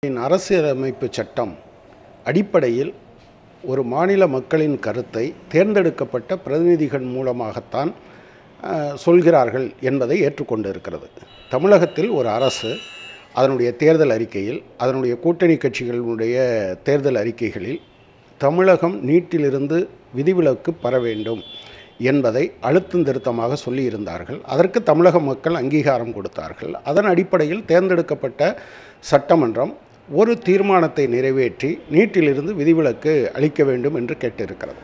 அரசியலமைப்பு சட்டம் அடிப்படையில் ஒரு மாநில மக்களின் கருத்தை தேர்ந்தெடுக்கப்பட்ட பிரதிநிதிகள் மூலமாகத்தான் அஹ், சொல்கிறார்கள் என்பதை ஏற்றுக்கொண்டு இருக்கிறது தமிழகத்தில் ஒரு அரசு அதனுடைய தேர்தல் அறிக்கையில் அதனுடைய கூட்டணி கட்சிகளுடைய தேர்தல் அறிக்கைகளில் தமிழகம் நீட்டிலிருந்து விதிவிலக்கு பெற வேண்டும் என்பதை அழுத்தம் திருத்தமாக சொல்லியிருந்தார்கள் அதற்கு தமிழக மக்கள் அங்கீகாரம் கொடுத்தார்கள் அதன் அடிப்படையில் தேர்ந்தெடுக்கப்பட்ட சட்டமன்றம் ஒரு தீர்மானத்தை நிறைவேற்றி நீட்டிலிருந்து விதிவிலக்கு அளிக்க வேண்டும் என்று கேட்டிருக்கிறது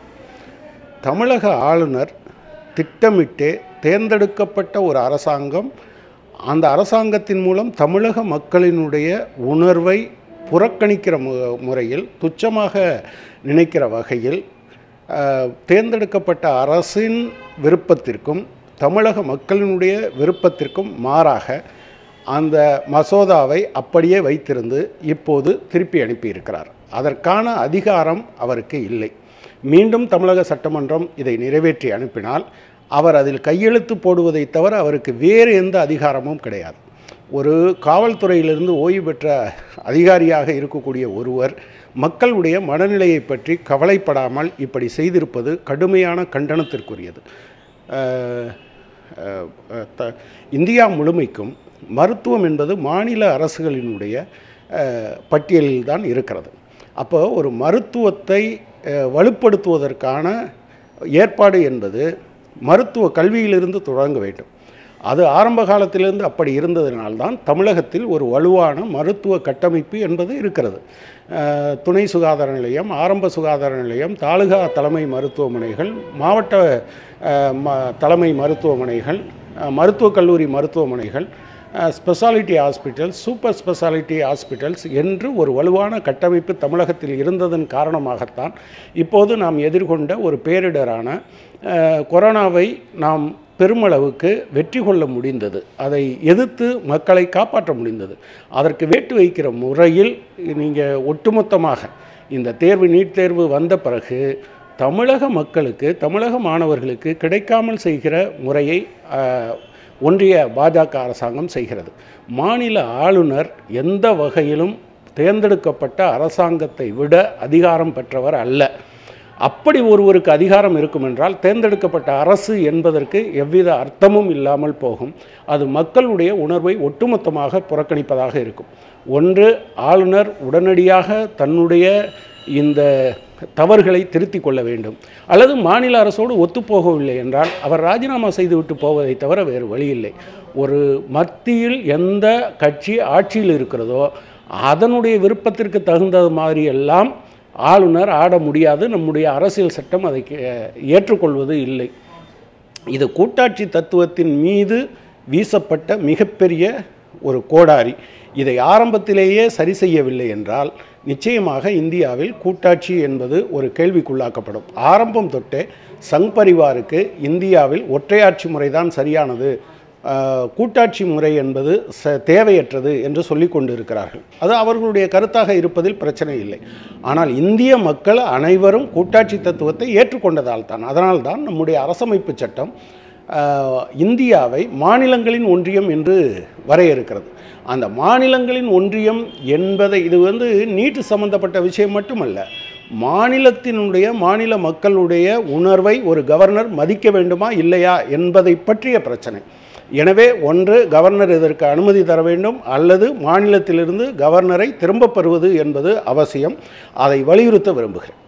தமிழக ஆளுநர் திட்டமிட்டே தேர்ந்தெடுக்கப்பட்ட ஒரு அரசாங்கம் அந்த அரசாங்கத்தின் மூலம் தமிழக மக்களினுடைய உணர்வை புறக்கணிக்கிற மு முறையில் துச்சமாக நினைக்கிற வகையில் அஹ், தேர்ந்தெடுக்கப்பட்ட அரசின் விருப்பத்திற்கும் தமிழக மக்களினுடைய விருப்பத்திற்கும் மாறாக அந்த மசோதாவை அப்படியே வைத்திருந்து இப்போது திருப்பி அனுப்பியிருக்கிறார் அதற்கான அதிகாரம் அவருக்கு இல்லை மீண்டும் தமிழக சட்டமன்றம் இதை நிறைவேற்றி அனுப்பினால் அவர் அதில் கையெழுத்து போடுவதை தவிர அவருக்கு வேறு எந்த அதிகாரமும் கிடையாது ஒரு காவல்துறையிலிருந்து ஓய்வு பெற்ற அதிகாரியாக இருக்கக்கூடிய ஒருவர் மக்களுடைய மனநிலையை பற்றி கவலைப்படாமல் இப்படி செய்திருப்பது கடுமையான கண்டனத்திற்குரியது அஹ், அஹ், அஹ், த- இந்தியா முழுமைக்கும் மருத்துவம் என்பது மாநில அரசுகளினுடைய அஹ், பட்டியலில் தான் இருக்கிறது அப்போ ஒரு மருத்துவத்தை அஹ், வலுப்படுத்துவதற்கான ஏற்பாடு என்பது மருத்துவ கல்வியிலிருந்து தொடங்க வேண்டும் அது ஆரம்ப காலத்திலிருந்து அப்படி இருந்ததினால்தான் தமிழகத்தில் ஒரு வலுவான மருத்துவ கட்டமைப்பு என்பது இருக்கிறது அஹ், துணை சுகாதார நிலையம் ஆரம்ப சுகாதார நிலையம் தாலுகா தலைமை மருத்துவமனைகள் மாவட்ட அஹ், ம- தலைமை மருத்துவமனைகள் அஹ், மருத்துவக் கல்லூரி மருத்துவமனைகள் speciality hospitals super speciality hospitals என்று ஒரு வலுவான கட்டமைப்பு தமிழகத்தில் இருந்ததன் காரணமாகத்தான் இப்போது நாம் எதிர்கொண்ட ஒரு பேரிடரான அஹ், கொரோனாவை நாம் பெருமளவுக்கு வெற்றி கொள்ள முடிந்தது அதை எதிர்த்து மக்களை காப்பாற்ற முடிந்தது அதற்கு வேட்டு வைக்கிற முறையில் நீங்கள் ஒட்டுமொத்தமாக இந்த தேர்வு நீட் தேர்வு வந்த பிறகு தமிழக மக்களுக்கு தமிழக மாணவர்களுக்கு கிடைக்காமல் செய்கிற முறையை அஹ், ஒன்றிய பாஜக அரசாங்கம் செய்கிறது மாநில ஆளுநர் எந்த வகையிலும் தேர்ந்தெடுக்கப்பட்ட அரசாங்கத்தை விட அதிகாரம் பெற்றவர் அல்ல அப்படி ஒருவருக்கு அதிகாரம் இருக்கும் என்றால் தேர்ந்தெடுக்கப்பட்ட அரசு என்பதற்கு எவ்வித அர்த்தமும் இல்லாமல் போகும் அது மக்களுடைய உணர்வை ஒட்டுமொத்தமாக புறக்கணிப்பதாக இருக்கும் ஒன்று ஆளுநர் உடனடியாக தன்னுடைய இந்த தவறுகளை திருத்திக் கொள்ள வேண்டும் அல்லது மாநில அரசோடு ஒத்துப்போகவில்லை என்றால் அவர் ராஜினாமா செய்துவிட்டு போவதை தவிர வேறு வழியில்லை ஒரு மத்தியில் எந்த கட்சி ஆட்சியில் இருக்கிறதோ அதனுடைய விருப்பத்திற்கு தகுந்தது மாதிரி எல்லாம் ஆளுநர் ஆட முடியாது நம்முடைய அரசியல் சட்டம் அதை கே- ஏற்றுக்கொள்வது இல்லை இது கூட்டாட்சி தத்துவத்தின் மீது வீசப்பட்ட மிகப்பெரிய ஒரு கோடாரி இதை ஆரம்பத்திலேயே சரி செய்யவில்லை என்றால் நிச்சயமாக இந்தியாவில் கூட்டாட்சி என்பது ஒரு கேள்விக்குள்ளாக்கப்படும் ஆரம்பம் தொட்டே சங் பரிவாருக்கு இந்தியாவில் ஒற்றையாட்சி முறைதான் சரியானது ஆஹ், கூட்டாட்சி முறை என்பது ச தேவையற்றது என்று சொல்லிக் கொண்டு இருக்கிறார்கள் அது அவர்களுடைய கருத்தாக இருப்பதில் பிரச்சனை இல்லை ஆனால் இந்திய மக்கள் அனைவரும் கூட்டாட்சி தத்துவத்தை ஏற்றுக்கொண்டதால் தான் அதனால்தான் நம்முடைய அரசமைப்பு சட்டம் ஆஹ், இந்தியாவை மாநிலங்களின் ஒன்றியம் என்று வரையறுக்கிறது அந்த மாநிலங்களின் ஒன்றியம் என்பதை இது வந்து நீட்டு சம்பந்தப்பட்ட விஷயம் மட்டுமல்ல மாநிலத்தினுடைய மாநில மக்களுடைய உணர்வை ஒரு கவர்னர் மதிக்க வேண்டுமா இல்லையா என்பதை பற்றிய பிரச்சனை எனவே ஒன்று கவர்னர் இதற்கு அனுமதி தர வேண்டும் அல்லது மாநிலத்திலிருந்து கவர்னரை திரும்பப் பெறுவது என்பது அவசியம் அதை வலியுறுத்த விரும்புகிறேன்